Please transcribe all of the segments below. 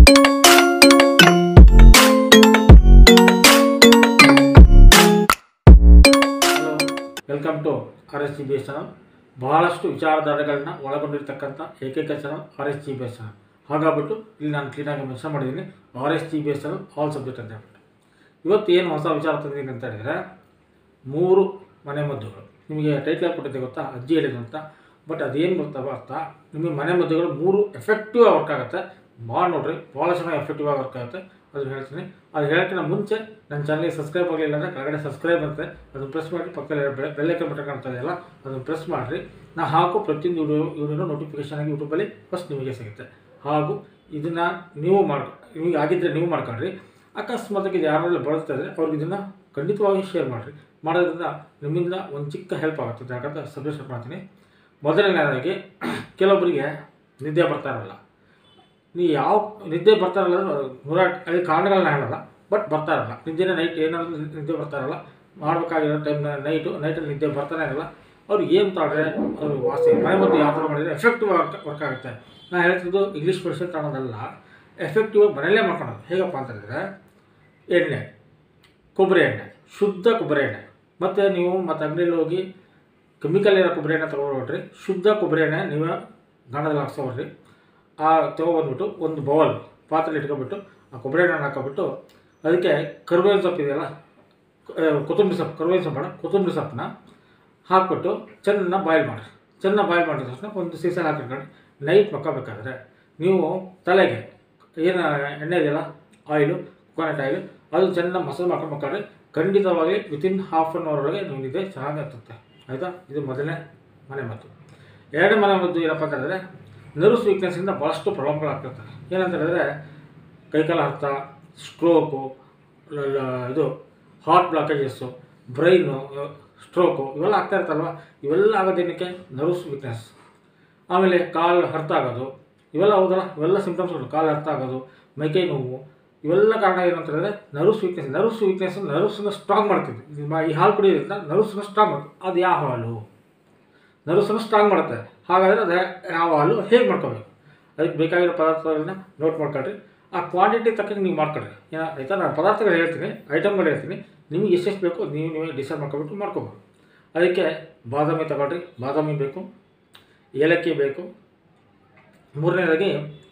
hello welcome to R S G B S channel ಬಹಳಷ್ಟು ವಿಚಾರಧಾರೆಗಳನ್ನ ಒಳಗೊಂಡಿರ್ತಕ್ಕಂಥ ಏಕೈಕ channel R S G B S channel ಹಾಗಾಗ್ಬಿಟ್ಟು ಇಲ್ಲಿ ನಾನು ಕ್ಲೀನಾಗಿ ಮೆನ್ಷನ್ ಮಾಡಿದ್ದೀನಿ R S G B S channel all subject ಅಂತ ಹೇಳ್ಬಿಟ್ಟು ಇವತ್ತು ಏನು ಹೊಸ ವಿಚಾರ ತಂದಿದ್ದೀನಿ ಅಂತ ಹೇಳಿದರೆ ಮೂರು ಮನೆ ಮದ್ದುಗಳು ನಿಮಗೆ ಟೈಟ್ಲ್ ಕೊಟ್ಟಿದ್ದೆ ಗೊತ್ತಾ ಅಜ್ಜಿ ಹೇಳಿದ್ರು ಅಂತ ಬಟ್ ಅದೇನು ಬರ್ತಾವ ಅರ್ಥ ನಿಮಗೆ ಮನೆ ಮದ್ದುಗಳು ಮೂರು ಎಫೆಕ್ಟಿವ್ ಆಗಿ ವರ್ಕ್ ಆಗುತ್ತೆ ಭಾಳ ನೋಡ್ರಿ ಭಾಳ ಚೆನ್ನಾಗಿ ಎಫೆಕ್ಟಿವ್ ಆಗಿ ವರ್ಕ್ ಆಗುತ್ತೆ ಅದನ್ನು ಹೇಳ್ತೀನಿ ಅದು ಹೇಳೋಕ್ಕಿಂತ ಮುಂಚೆ ನನ್ನ ಚಾನಲ್ಗೆ ಸಬ್ಸ್ಕ್ರೈಬ್ ಆಗಲಿಲ್ಲ ಅಂದರೆ ಕೆಳಗಡೆ ಸಬ್ಸ್ಕ್ರೈಬ್ ಅಂತ ಅದನ್ನು ಪ್ರೆಸ್ ಮಾಡಿ ಪಕ್ಕದಲ್ಲಿ ಬೆಲ್ಲೈಕನ್ ಬಟನ್ ಕಾಣ್ತಾ ಇದೆಯಲ್ಲ ಅದನ್ನು ಪ್ರೆಸ್ ಮಾಡಿರಿ ನಾ ಹಾಕೋ ಪ್ರತಿಯೊಂದು ವಿಡಿಯೋ ವಿಡಿಯೋನು ನೋಟಿಫಿಕೇಶನ್ ಆಗಿ ಯೂಟ್ಯೂಬಲ್ಲಿ ಫಸ್ಟ್ ನಿಮಗೆ ಸಿಗುತ್ತೆ ಹಾಗೂ ಇದನ್ನು ನೀವು ಮಾಡ್ಕೊ ನಿಮಗೆ ಆಗಿದ್ದರೆ ನೀವು ಮಾಡ್ಕೊಳ್ರಿ ಅಕಸ್ಮಾತಾಗಿ ಇದು ಯಾರೆಲ್ಲ ಬಳಸ್ತಾ ಇದ್ದರೆ ಅವ್ರಿಗೆ ಇದನ್ನು ಖಂಡಿತವಾಗಿ ಶೇರ್ ಮಾಡಿರಿ ಮಾಡೋದ್ರಿಂದ ನಿಮ್ಮಿಂದ ಒಂದು ಚಿಕ್ಕ ಹೆಲ್ಪ್ ಆಗುತ್ತೆ ಯಾಕಂತ ಸಬ್ಜೆಕ್ಟ್ ಮಾಡ್ತೀನಿ ಮೊದಲನೇದಾಗಿ ಕೆಲವೊಬ್ಬರಿಗೆ ನಿದ್ದೆ ಬರ್ತಾ ಇರಲ್ಲ ನೀವು ಯಾವ ನಿದ್ದೆ ಬರ್ತಾ ಇರಲ್ಲ ಅಂದ್ರೆ ನೂರ ಐದು ಕಾರಣಗಳನ್ನ ಹೇಳಲ್ಲ ಬಟ್ ಬರ್ತಾ ಇರಲ್ಲ ನಿದ್ದೆನೇ ನೈಟ್ ಏನಾದರೂ ನಿದ್ದೆ ಬರ್ತಾ ಇರಲ್ಲ ಮಾಡಬೇಕಾಗಿರೋ ಟೈಮ್ ನೈಟು ನೈಟಲ್ಲಿ ನಿದ್ದೆ ಬರ್ತಾನೆ ಇರಲ್ಲ ಅವ್ರು ಏನು ತಾಡ್ರೆ ಅವರು ವಾಸಿ ಮನೆ ಮದ್ದು ಯಾವ ಥರ ಮಾಡಿದರೆ ಎಫೆಕ್ಟಿವ್ ವರ್ಕ್ ವರ್ಕ್ ಆಗುತ್ತೆ ನಾನು ಹೇಳ್ತಿದ್ದು ಇಂಗ್ಲೀಷ್ ಮೆಡಿಸಿನ್ ತಗೊಳೋದಲ್ಲ ಎಫೆಕ್ಟಿವ್ ಮನೆಯಲ್ಲೇ ಮಾಡ್ಕೊಳೋದು ಹೇಗಪ್ಪ ಅಂತ ಹೇಳಿದ್ರೆ ಎಣ್ಣೆ ಕೊಬ್ಬರಿ ಎಣ್ಣೆ ಶುದ್ಧ ಕೊಬ್ಬರಿ ಎಣ್ಣೆ ಮತ್ತು ನೀವು ಮತ್ತು ಅಂಗಡಿಯಲ್ಲಿ ಹೋಗಿ ಕೆಮಿಕಲ್ ಇರೋ ಕೊಬ್ಬರಿ ಎಣ್ಣೆ ತೊಗೊಳ್ಬೇಡ್ರಿ ಶುದ್ಧ ಕೊಬ್ಬರಿ ಎಣ್ಣೆ ನೀವು ಗಾಣದಲ್ಲಿ ಹಾಕ್ಸೋಡ್ರಿ ಆ ತೊಗೊಬಂದ್ಬಿಟ್ಟು ಒಂದು ಬೌಲ್ ಪಾತ್ರೆಲಿ ಇಟ್ಕೊಬಿಟ್ಟು ಆ ಕೊಬ್ಬರಿ ಎಣ್ಣೆ ಹಾಕೊಬಿಟ್ಟು ಅದಕ್ಕೆ ಕರಿಬೇವಿನ ಸೊಪ್ಪು ಇದೆಯಲ್ಲ ಆ, ಕೊತ್ತಂಬರಿ ಸೊಪ್ಪು ಕರಿಬೇವಿನ ಸೊಪ್ಪು ಬೇಡ ಕೊತ್ತಂಬರಿ ಸೊಪ್ಪನ್ನ ಹಾಕ್ಬಿಟ್ಟು ಚೆನ್ನಾಗಿ ಬಾಯ್ಲ್ ಮಾಡಿರಿ ಚೆನ್ನಾಗಿ ಬಾಯ್ಲ್ ಮಾಡಿದ ತಕ್ಷಣ ಒಂದು ಸೀಸನ್ ಹಾಕಿಟ್ಕೊಂಡು ನೈಟ್ ಮಕ್ಕೋಬೇಕಾದ್ರೆ ನೀವು ತಲೆಗೆ ಏನು ಎಣ್ಣೆ ಇದೆಯಲ್ಲ ಆಯಿಲು ಕೊಕೊನಟ್ ಆಯಿಲ್ ಅದು ಚೆನ್ನಾಗಿ ಮಸಾಲೆ ಮಾಡ್ಕೊಂಡು ಮಕ್ಕಳ್ರಿ ಖಂಡಿತವಾಗಿ ವಿತಿನ್ ಹಾಫ್ ಆನ್ ಅವರ್ ಒಳಗೆ ನೀವು ನಿದ್ದೆ ಚೆನ್ನಾಗಿ ಹತ್ತುತ್ತೆ ಆಯಿತಾ ಇದು ಮೊದಲನೇ ಮನೆ ಮದ್ದು ಎರಡನೇ ಮನೆ ಮದ್ದು ಏನಪ್ಪ ಅಂತ ಹೇಳಿದ್ರೆ ನರ್ವ್ಸ್ ವೀಕ್ನೆಸ್ಸಿಂದ ಭಾಳಷ್ಟು ಪ್ರಾಬ್ಲಮ್ಗಳಾಗ್ತಿರ್ತವೆ ಏನಂತ ಹೇಳಿದ್ರೆ ಕೈಕಾಲ ಹತ್ತ ಸ್ಟ್ರೋಕು ಲ- ಲ- ಇದು ಹಾರ್ಟ್ ಬ್ಲಾಕೇಜಸ್ಸು ಬ್ರೈನು ಸ್ಟ್ರೋಕು ಇವೆಲ್ಲ ಆಗ್ತಾ ಇರ್ತಲ್ವ ಇವೆಲ್ಲ ಆಗೋದೇನಕ್ಕೆ ನರ್ವ್ಸ್ ವೀಕ್ನೆಸ್ ಆಮೇಲೆ ಕಾಲು ಹರ್ತ ಆಗೋದು ಇವೆಲ್ಲ ಹೌದಲ್ಲ ಇವೆಲ್ಲ ಸಿಂಪ್ಟಮ್ಸ್ಗಳು ಕಾಲು ಹರ್ತ ಆಗೋದು ಮೈಕೈ ನೋವು ಇವೆಲ್ಲ ಕಾರಣ ಏನು ಅಂತ ಹೇಳಿದ್ರೆ ನರ್ವ್ಸ್ ವೀಕ್ನೆಸ್ ನರ್ವ್ಸ್ ವೀಕ್ನೆಸ್ ನರ್ವ್ಸನ್ನ ಸ್ಟ್ರಾಂಗ್ ಮಾಡ್ತಿದ್ವಿ ಈ ಮ- ಈ ಹಾಲು ಕುಡಿಯೋದ್ರಿಂದ ನರ್ವ್ಸನ್ನ ಸ್ಟ್ರಾಂಗ್ ಮಾಡ್ತೀವಿ ಅದು ಯಾವ ಹಾಲು ನರ್ವ್ಸನ್ನು ಸ್ಟ್ರಾಂಗ್ ಮಾಡುತ್ತೆ ಹಾಗಾದರೆ ಅದು ಯಾವ ಹಾಲು ಹೇಗೆ ಮಾಡ್ಕೋಬೇಕು ಅದಕ್ಕೆ ಬೇಕಾಗಿರೋ ಪದಾರ್ಥಗಳನ್ನ ನೋಟ್ ಮಾಡ್ಕೊಳ್ರಿ ಆ ಕ್ವಾಂಟಿಟಿ ತಕ್ಕಂಗೆ ನೀವು ಮಾಡ್ಕೊಳ್ರಿ ಏನ ಆಯಿತಾ ನಾನು ಪದಾರ್ಥಗಳು ಹೇಳ್ತೀನಿ ಐಟಮ್ಗಳು ಹೇಳ್ತೀನಿ ನಿಮಗೆ ಎಷ್ಟೆಷ್ಟು ಬೇಕೋ ನೀವು ನೀವೇ ಡಿಸೈಡ್ ಮಾಡ್ಕೊಬಿಟ್ಟು ಮಾಡ್ಕೋಬೋದು ಅದಕ್ಕೆ ಬಾದಾಮಿ ತಗೊಳ್ರಿ ಬಾದಾಮಿ ಬೇಕು ಏಲಕ್ಕಿ ಬೇಕು ಮೂರನೇದಾಗಿ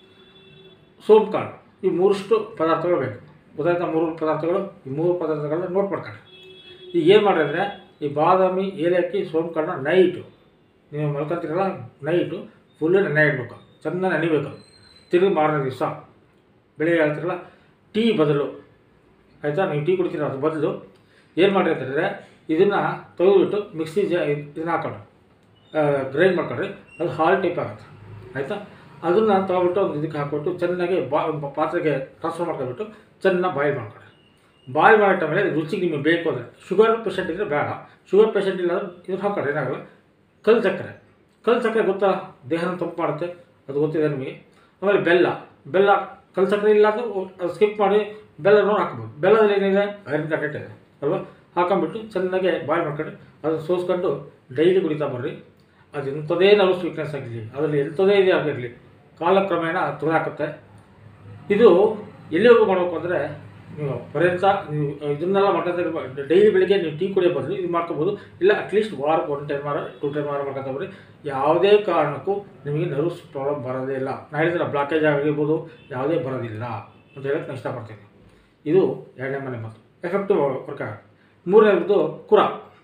ಸೋಂಪು ಕಾಳು ಈ ಮೂರಷ್ಟು ಪದಾರ್ಥಗಳು ಬೇಕು ಗೊತ್ತಾಯ್ತಾ ಮೂರು ಪದಾರ್ಥಗಳು ಈ ಮೂರು ಪದಾರ್ಥಗಳನ್ನ ನೋಟ್ ಮಾಡ್ಕೊಳ್ಳಿ ಈಗ ಏನು ಮಾಡ್ರಿ ಅಂದರೆ ಈ ಬಾದಾಮಿ ಏಲಕ್ಕಿ ಸೋಂಪು ಕಾಳನ್ನ ನೈಟು ನೀವು ಮಲ್ಕೊಂತೀರಲ್ಲ ನೈಟು ಫುಲ್ಲು ನೆನೆ ಇಡಬೇಕು ಚೆನ್ನಾಗಿ ನೆನಿಬೇಕು ತಿರುಗಿ ಮಾರನೇ ದಿವಸ ಬೆಳಿಗ್ಗೆ ಹೇಳ್ತಿರಲ್ಲ ಟೀ ಬದಲು ಆಯಿತಾ ನೀವು ಟೀ ಕುಡಿತೀರ ಅದ್ರ ಬದಲು ಏನು ಮಾಡಿರಿ ಅಂತ ಹೇಳಿದ್ರೆ ಇದನ್ನು ತೆಗೆದುಬಿಟ್ಟು ಮಿಕ್ಸಿ ಜ ಇದನ್ನ ಹಾಕೊಂಡು ಗ್ರೈಂಡ್ ಮಾಡ್ಕೊಂಡ್ರಿ ಅದು ಹಾಲ್ ಟೈಪ್ ಆಗುತ್ತೆ ಆಯಿತಾ ಅದನ್ನು ತೊಗೊಬಿಟ್ಟು ಒಂದು ಇದಕ್ಕೆ ಹಾಕ್ಬಿಟ್ಟು ಚೆನ್ನಾಗಿ ಬಾ ಪಾತ್ರೆಗೆ ಟ್ರಾನ್ಸ್ಫರ್ ಮಾಡ್ಕೊಂಡ್ಬಿಟ್ಟು ಚೆನ್ನಾಗಿ ಬಾಯ್ಲ್ ಮಾಡ್ಕೊಳ್ಳಿ ಬಾಯ್ಲ್ ಮಾಡಿಟ್ಟ ಮೇಲೆ ರುಚಿಗೆ ನಿಮಗೆ ಬೇಕು ಅಂದರೆ ಶುಗರ್ ಪೇಷಂಟ್ ಇದ್ದರೆ ಬೇಡ ಶುಗರ್ ಪೇಷಂಟ್ ಇಲ್ಲ ಅಂದ್ರೆ ಇದನ್ನು ಹಾಕೊಂಡ್ರೆ ಏನಾಗಲ್ಲ ಕಲ್ಲು ಸಕ್ಕರೆ ಕಲ್ಲು ಸಕ್ಕರೆ ಗೊತ್ತಾ ದೇಹನ ತಂಪು ಮಾಡುತ್ತೆ ಅದು ಗೊತ್ತಿದೆ ನಿಮಗೆ ಆಮೇಲೆ ಬೆಲ್ಲ ಬೆಲ್ಲ ಕಲ್ಲು ಸಕ್ಕರೆ ಇಲ್ಲ ಅಂದರೆ ಅದು ಸ್ಕಿಪ್ ಮಾಡಿ ಬೆಲ್ಲನೂ ಹಾಕ್ಬೋದು ಬೆಲ್ಲದಲ್ಲಿ ಏನಿದೆ ಐರನ್ ಕಂಟೆಂಟ್ ಇದೆ ಅಲ್ವಾ ಹಾಕೊಂಡ್ಬಿಟ್ಟು ಚೆನ್ನಾಗಿ ಬಾಯ್ಲ್ ಮಾಡ್ಕೊಂಡು ಅದು ಸೋಸ್ಕೊಂಡು ಡೈಲಿ ಕುಡಿತಾ ಬರ್ರಿ ಅದು ಎಂಥದೇ ನರ್ವ್ಸ್ ವೀಕ್ನೆಸ್ ಆಗಿರಲಿ ಅದರಲ್ಲಿ ಎಂಥದೇ ಇದೆ ಆಗಿರಲಿ ಕಾಲಕ್ರಮೇಣ ತುಗಾಕುತ್ತೆ ಇದು ಎಲ್ಲಿವರೆಗೂ ಮಾಡಬೇಕು ಅಂದರೆ ನೀವು ಪರ್ಯಂತ ನೀವು ಇದನ್ನೆಲ್ಲ ಮಾಡ್ಕೊತಾ ಡೈಲಿ ಬೆಳಿಗ್ಗೆ ನೀವು ಟೀ ಕುಡಿಯೋ ಬದಲು ಇದು ಮಾಡ್ಕೋಬೋದು ಇಲ್ಲ ಅಟ್ಲೀಸ್ಟ್ ವಾರಕ್ಕೆ ಒನ್ ಟೈಮ್ ವಾರ ಟೂ ಟೈಮ್ ವಾರ ಮಾಡ್ಕೊತಾ ಬರ್ರಿ ಯಾವುದೇ ಕಾರಣಕ್ಕೂ ನಿಮಗೆ ನರ್ವ್ಸ್ ಪ್ರಾಬ್ಲಮ್ ಬರೋದೇ ಇಲ್ಲ ನಾ ಹೇಳಿದ್ರೆ ಬ್ಲಾಕೇಜ್ ಆಗಿರ್ಬೋದು ಯಾವುದೇ ಬರೋದಿಲ್ಲ ಅಂತ ಹೇಳಕ್ಕೆ ನಾನು ಇಷ್ಟಪಡ್ತೀನಿ ಇದು ಎರಡನೇ ಮನೆ ಮತ್ತು ಎಫೆಕ್ಟಿವ್ ವರ್ಕ್ ಆಗುತ್ತೆ ಮೂರನೇದು ಕುರ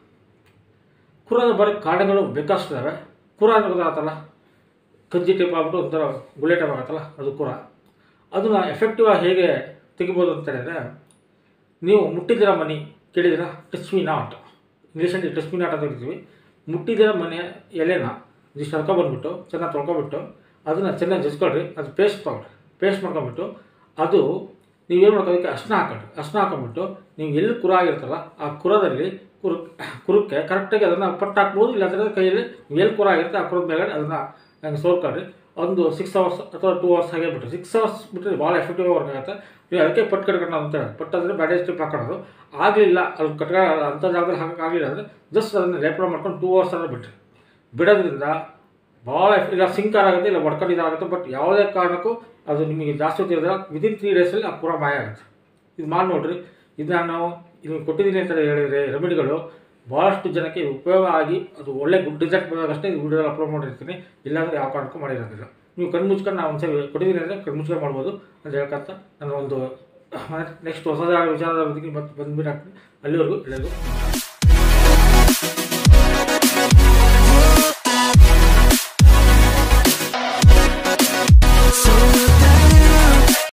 ಕುರದ ಬರೀ ಕಾರಣಗಳು ಬೇಕಷ್ಟಿದ್ದಾವೆ ಕುರ ಅಂದ್ರೆ ಗೊತ್ತಾಗತ್ತಲ್ಲ ಕಜ್ಜಿ ಟೈಪ್ ಆಗ್ಬಿಟ್ಟು ಒಂಥರ ಗುಳೆ ಟೈಪ್ ಆಗುತ್ತಲ್ಲ ಅದು ಕುರ ಅದನ್ನು ಎಫೆಕ್ಟಿವ್ ಆಗಿ ಹೇಗೆ ತೆಗಿಬೋದು ಅಂತ ಹೇಳಿದ್ರೆ ನೀವು ಮುಟ್ಟಿದಿರ ಮನೆ ಕೇಳಿದಿರ ಟಚ್ ಮೀ ನಾಟ್ ಇಂಗ್ಲೀಷಲ್ಲಿ ಟಚ್ ಮೀ ನಾಟ್ ಅಂತ ಹೇಳ್ತೀವಿ ಮುಟ್ಟಿದಿರ ಮನೆ ಎಲೆನ ಇದಿಷ್ಟು ಹರ್ಕೊಬಂದ್ಬಿಟ್ಟು ಚೆನ್ನಾಗಿ ತೊಳ್ಕೊಬಿಟ್ಟು ಅದನ್ನು ಚೆನ್ನಾಗಿ ಜಜ್ಕೊಳ್ರಿ ಅದು ಪೇಸ್ಟ್ ತೊಗೊಳ್ರಿ ಪೇಸ್ಟ್ ಮಾಡ್ಕೊಂಬಿಟ್ಟು ಅದು ನೀವೇನು ಮಾಡ್ಕೋದಕ್ಕೆ ಅರ್ಶಿನ ಹಾಕೊಂಡ್ರಿ ಅರ್ಶಿನ ಹಾಕೊಂಡ್ಬಿಟ್ಟು ನೀವು ಎಲ್ಲಿ ಕುರ ಆಗಿರ್ತಲ್ಲ ಆ ಕುರದಲ್ಲಿ ಕುರು ಕುರುಕ್ಕೆ ಕರೆಕ್ಟಾಗಿ ಅದನ್ನು ಪಟ್ಟು ಹಾಕ್ಬೋದು ಇಲ್ಲಾಂದರೆ ಕೈಯಲ್ಲಿ ನೀವು ಎಲ್ಲಿ ಕುರ ಆಗಿರುತ್ತೆ ಆ ಕುರದ ಮೇಲೆ ಅದನ್ನು ಹಂಗೆ ಸೋರ್ಕೊಳ್ರಿ ಒಂದು ಸಿಕ್ಸ್ ಅವರ್ಸ್ ಅಥವಾ ಟೂ ಅವರ್ಸ್ ಹಾಗೆ ಬಿಟ್ಟು ಸಿಕ್ಸ್ ಅವರ್ಸ್ ಬಿಟ್ಟರೆ ಭಾಳ ಎಫೆಕ್ಟಿವ್ ವರ್ಕ್ ಆಗುತ್ತೆ ನೀವು ಅದಕ್ಕೆ ಪಟ್ಟು ಕಟ್ಕೊಂಡು ಅಂತ ಹೇಳಿ ಪಟ್ಟು ಅಂದರೆ ಬ್ಯಾಂಡೇಜ್ ಸ್ಟಿಪ್ ಹಾಕೊಳ್ಳೋದು ಆಗಲಿಲ್ಲ ಅದು ಕಟ್ಕ ಅಂಥ ಜಾಗದಲ್ಲಿ ಹಾಕೋಕ್ಕಾಗಲಿಲ್ಲ ಅಂದರೆ ಜಸ್ಟ್ ಅದನ್ನು ಲೇಪನ ಮಾಡ್ಕೊಂಡು ಟೂ ಅವರ್ಸ್ ಅನ್ನ ಬಿಟ್ಟರೆ ಬಿಡೋದ್ರಿಂದ ಭಾಳ ಇಲ್ಲ ಸಿಂಕರ್ ಆಗುತ್ತೆ ಇಲ್ಲ ಒಡ್ಕೊಂಡಿದ್ದಾಗುತ್ತೆ ಬಟ್ ಯಾವುದೇ ಕಾರಣಕ್ಕೂ ಅದು ನಿಮಗೆ ಜಾಸ್ತಿ ಹೊತ್ತು ಇರೋದಿಲ್ಲ ವಿದಿನ್ ತ್ರೀ ಡೇಸಲ್ಲಿ ಆ ಪೂರ ಮಾಯ ಆಗುತ್ತೆ ಇದು ಮಾಡಿ ನೋಡ್ರಿ ಇದನ್ನ ನಾವು ಇದು ಕೊಟ್ಟಿದ್ದೀನಿ ಅಂತ ಹೇಳಿದರೆ ರೆಮಿಡಿಗಳು ಭಾಳಷ್ಟು ಜನಕ್ಕೆ ಉಪಯೋಗ ಆಗಿ ಅದು ಒಳ್ಳೆ ಗುಡ್ ರಿಸಲ್ಟ್ ಬಂದಾಗಷ್ಟೇ ಇದು ವಿಡಿಯೋದಲ್ಲಿ ಅಪ್ಲೋಡ್ ಮಾಡಿರ್ತೀನಿ ಇಲ್ಲಾಂದರೆ ಯಾವ ಕಾರಣಕ್ಕೂ ಮಾಡಿರೋದಿಲ್ಲ ನೀವು ಕಣ್ಣು ಮುಚ್ಕೊಂಡು ನಾವು ಒಂದ್ಸರಿ ಕೊಟ್ಟಿದ್ದೀನಿ ಅಂದರೆ ಕಣ್ಣು ಮುಚ್ಕೊಂಡು ಮಾಡ್ಬೋದು ಅಂತ ಹೇಳ್ಕೊಂತ ನಾನು ಒಂದು ನೆಕ್ಸ್ಟ್ ಹೊಸದಾದ ವಿಚಾರದ ಬಗ್ಗೆ ಮತ್ತೆ ಬಂದ್ಬಿಟ್ಟು ಅಲ್ಲಿವರೆಗೂ ಎಲ್ಲರಿಗೂ